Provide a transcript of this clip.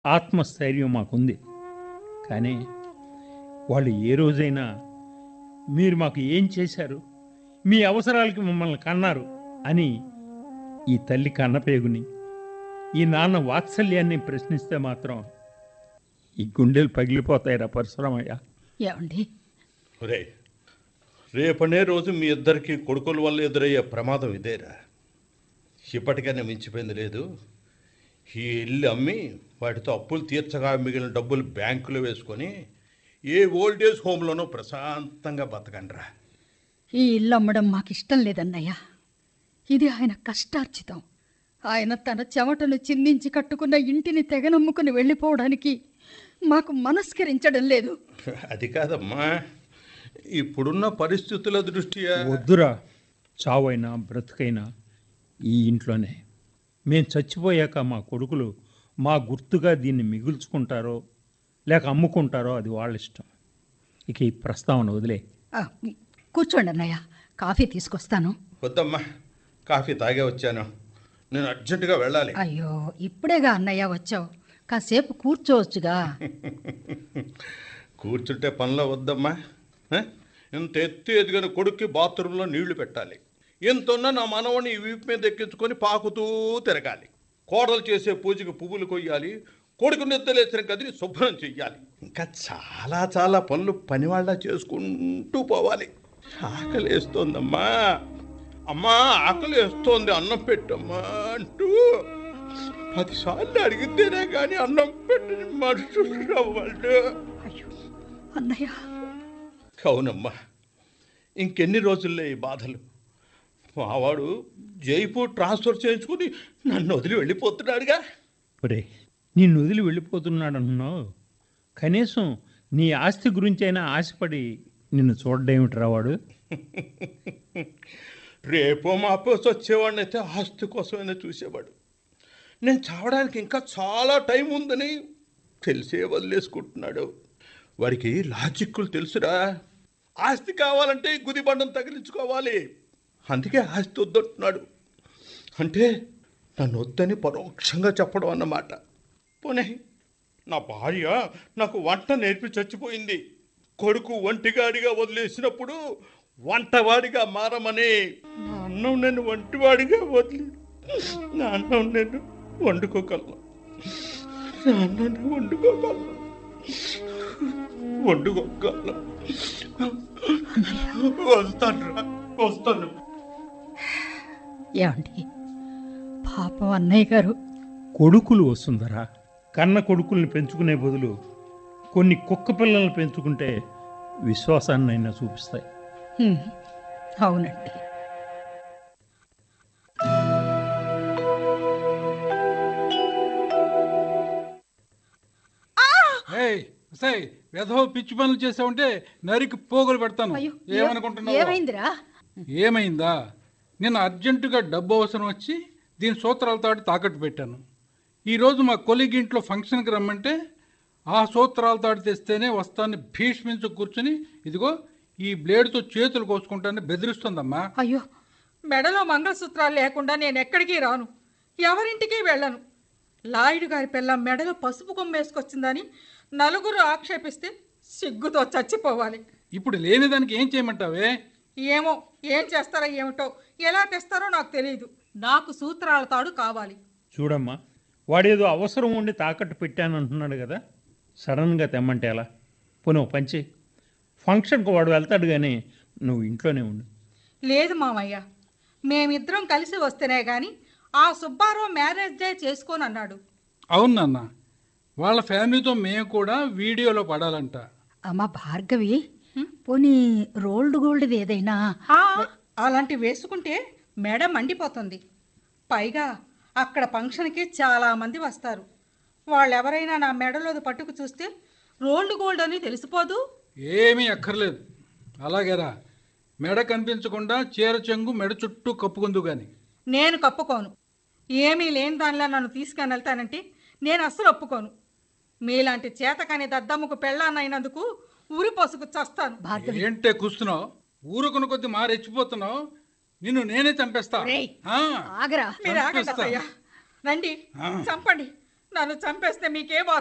ఆత్మస్థైర్యం మాకుంది కానీ వాళ్ళు ఏ రోజైనా మీరు మాకు ఏం చేశారు మీ అవసరాలకి మమ్మల్ని కన్నారు అని ఈ తల్లి కన్నపేగుని ఈ నాన్న వాత్సల్యాన్ని ప్రశ్నిస్తే మాత్రం ఈ గుండెలు పగిలిపోతాయిరా పరశురామయ్య ఏమండి రే రేపనే రోజు మీ ఇద్దరికి కొడుకుల వల్ల ఎదురయ్యే ప్రమాదం ఇదేరా ఇప్పటికైనా మించిపోయింది లేదు ఈ ఇల్లు అమ్మి వాటితో అప్పులు తీర్చగా మిగిలిన డబ్బులు బ్యాంకులో వేసుకొని ఏ ఓల్డేజ్ హోమ్లోనో ప్రశాంతంగా బతకండిరా ఈ ఇల్లు అమ్మడం మాకు ఇష్టం లేదన్నయ్య ఇది ఆయన కష్టార్జితం ఆయన తన చెమటను చిందించి కట్టుకున్న ఇంటిని తెగనమ్ముకుని వెళ్ళిపోవడానికి మాకు మనస్కరించడం లేదు అది కాదమ్మా ఇప్పుడున్న పరిస్థితుల దృష్ట్యా వద్దురా చావైనా బ్రతుకైనా ఈ ఇంట్లోనే మేం చచ్చిపోయాక మా కొడుకులు మా గుర్తుగా దీన్ని మిగుల్చుకుంటారో లేక అమ్ముకుంటారో అది వాళ్ళ ఇష్టం ఇక ఈ ప్రస్తావన వదిలే ఆ, కూర్చోండి అన్నయ్య కాఫీ తీసుకొస్తాను వద్దమ్మా కాఫీ తాగే వచ్చాను నేను అర్జెంటుగా వెళ్ళాలి అయ్యో ఇప్పుడేగా అన్నయ్య వచ్చావు కాసేపు కూర్చోవచ్చుగా కూర్చుంటే పనిలో వద్దమ్మా ఆ? ఇంత ఎత్తి ఎదిగిన కొడుక్కి బాత్రూంలో నీళ్లు పెట్టాలి ఎంత ఉన్నా నా మనవని ఈ వీపు మీద ఎక్కించుకొని పాకుతూ తిరగాలి కోడలు చేసే పూజకి పువ్వులు కొయ్యాలి కొడుకు నిద్రలేసిన గదిని శుభ్రం చెయ్యాలి ఇంకా చాలా చాలా పనులు పనివాళ్ళ చేసుకుంటూ పోవాలి ఆకలి వేస్తోందమ్మా అమ్మా ఆకలి వేస్తోంది అన్నం పెట్టమ్మా అంటూ పదిసార్లు అడిగితేనే కానీ అన్నం పెట్టని మనుషులు వాళ్ళు అయ్యో అన్నయ్య అవునమ్మా ఇంకెన్ని రోజుల్లో ఈ బాధలు మావాడు జైపూర్ ట్రాన్స్ఫర్ చేయించుకుని నన్ను వదిలి వెళ్ళిపోతున్నాడుగా ఒరే నిన్ను వదిలి వెళ్ళిపోతున్నాడన్నావు కనీసం నీ ఆస్తి గురించి అయినా ఆశపడి నిన్ను చూడడేమిట్రా వాడు రేపో మాపోసి వచ్చేవాడిని అయితే ఆస్తి కోసమైనా చూసేవాడు నేను చావడానికి ఇంకా చాలా టైం ఉందని తెలిసే వదిలేసుకుంటున్నాడు వాడికి లాజిక్కులు తెలుసురా ఆస్తి కావాలంటే ఈ గుదిబండం తగిలించుకోవాలి అందుకే ఆస్తి వద్దంటున్నాడు అంటే నన్ను వద్దని పరోక్షంగా చెప్పడం అన్నమాట పోనీ నా భార్య నాకు వంట నేర్పి చచ్చిపోయింది కొడుకు ఒంటిగాడిగా వదిలేసినప్పుడు వంటవాడిగా మారమని నా అన్నం నేను వంటివాడిగా వదిలి నా అన్నం నేను వండుకోగలను నా అన్నం వండుకోగలను వండుకోగలను వస్తాను రా వస్తాను ఏమండి పాపం అన్నయ్య గారు కొడుకులు వస్తుందరా కన్న కొడుకుల్ని పెంచుకునే బదులు కొన్ని కుక్క పిల్లల్ని పెంచుకుంటే విశ్వాసాన్నైనా చూపిస్తాయి హ్మ్, అవునండి ఏయ్ సై వెధవ పిచ్చి పనులు చేసావంటే నరికి పోగులు పెడతాను అయ్యో ఏమనుకుంటున్నావు ఏమైందిరా ఏమైందా నిన్న అర్జెంటుగా డబ్బు అవసరం వచ్చి దీని సూత్రాలతో తాకట్టు పెట్టాను ఈరోజు మా కొలిగి ఇంట్లో ఫంక్షన్కి రమ్మంటే ఆ సూత్రాలతో తెస్తేనే వస్తాను భీష్మించు కూర్చుని ఇదిగో ఈ బ్లేడ్తో చేతులు కోసుకుంటానని బెదిరిస్తుందమ్మా అయ్యో మెడలో మంగళసూత్రాలు లేకుండా నేను ఎక్కడికి రాను ఎవరింటికి వెళ్ళను లాయుడు గారి పిల్ల మెడలో పసుపు కొమ్మేసుకొచ్చిందని నలుగురు ఆక్షేపిస్తే సిగ్గుతో చచ్చిపోవాలి ఇప్పుడు లేని దానికి ఏం చేయమంటావే ఏమో ఏం చేస్తారో ఏమిటో ఎలా తెస్తారో నాకు తెలియదు నాకు సూత్రాల తాడు కావాలి చూడమ్మా వాడేదో అవసరం ఉండి తాకట్టు పెట్టానంటున్నాడు కదా సడన్గా తెమ్మంటే ఎలా పోనీ ఓ పంచి ఫంక్షన్కి వాడు వెళ్తాడు కానీ నువ్వు ఇంట్లోనే ఉండు లేదు మామయ్య మేమిద్దరం కలిసి వస్తేనే గాని ఆ సుబ్బారావు మ్యారేజ్ డే చేసుకోను అన్నాడు అవును నాన్న వాళ్ళ ఫ్యామిలీతో మేము కూడా వీడియోలో పడాలంట అమ్మ భార్గవి పోనీ రోల్డ్ గోల్డ్ది ఏదైనా ఆ, అలాంటి వేసుకుంటే మెడ మండిపోతుంది పైగా అక్కడ ఫంక్షన్కి చాలా మంది వస్తారు వాళ్ళెవరైనా నా మెడలోది పట్టుకు చూస్తే రోల్డ్ గోల్డ్ అని తెలిసిపోదు ఏమీ అక్కర్లేదు అలాగేరా మెడ కనిపించకుండా చీర చెంగు మెడ చుట్టూ కప్పుకుందు గాని నేను కప్పుకోను ఏమీ లేని దానిలా నన్ను తీసుకొని వెళ్తానంటే నేను అస్సలు ఒప్పుకోను మీలాంటి చేతకాని దద్దమ్మకు పెళ్ళాన్నైనందుకు ఊరి పోసుకు చస్తాను భార్గవి ఏంటే కూస్తున్నావు ఊరుకున్న కొద్ది మారెచ్చిపోతున్నావు నిన్ను నేనే చంపేస్తా రేయ్. ఆ, ఆగరా మీరు ఆగండి చంపేస్తా. అత్తయ్య రండి ఆ. చంపండి నన్ను చంపేస్తే మీకే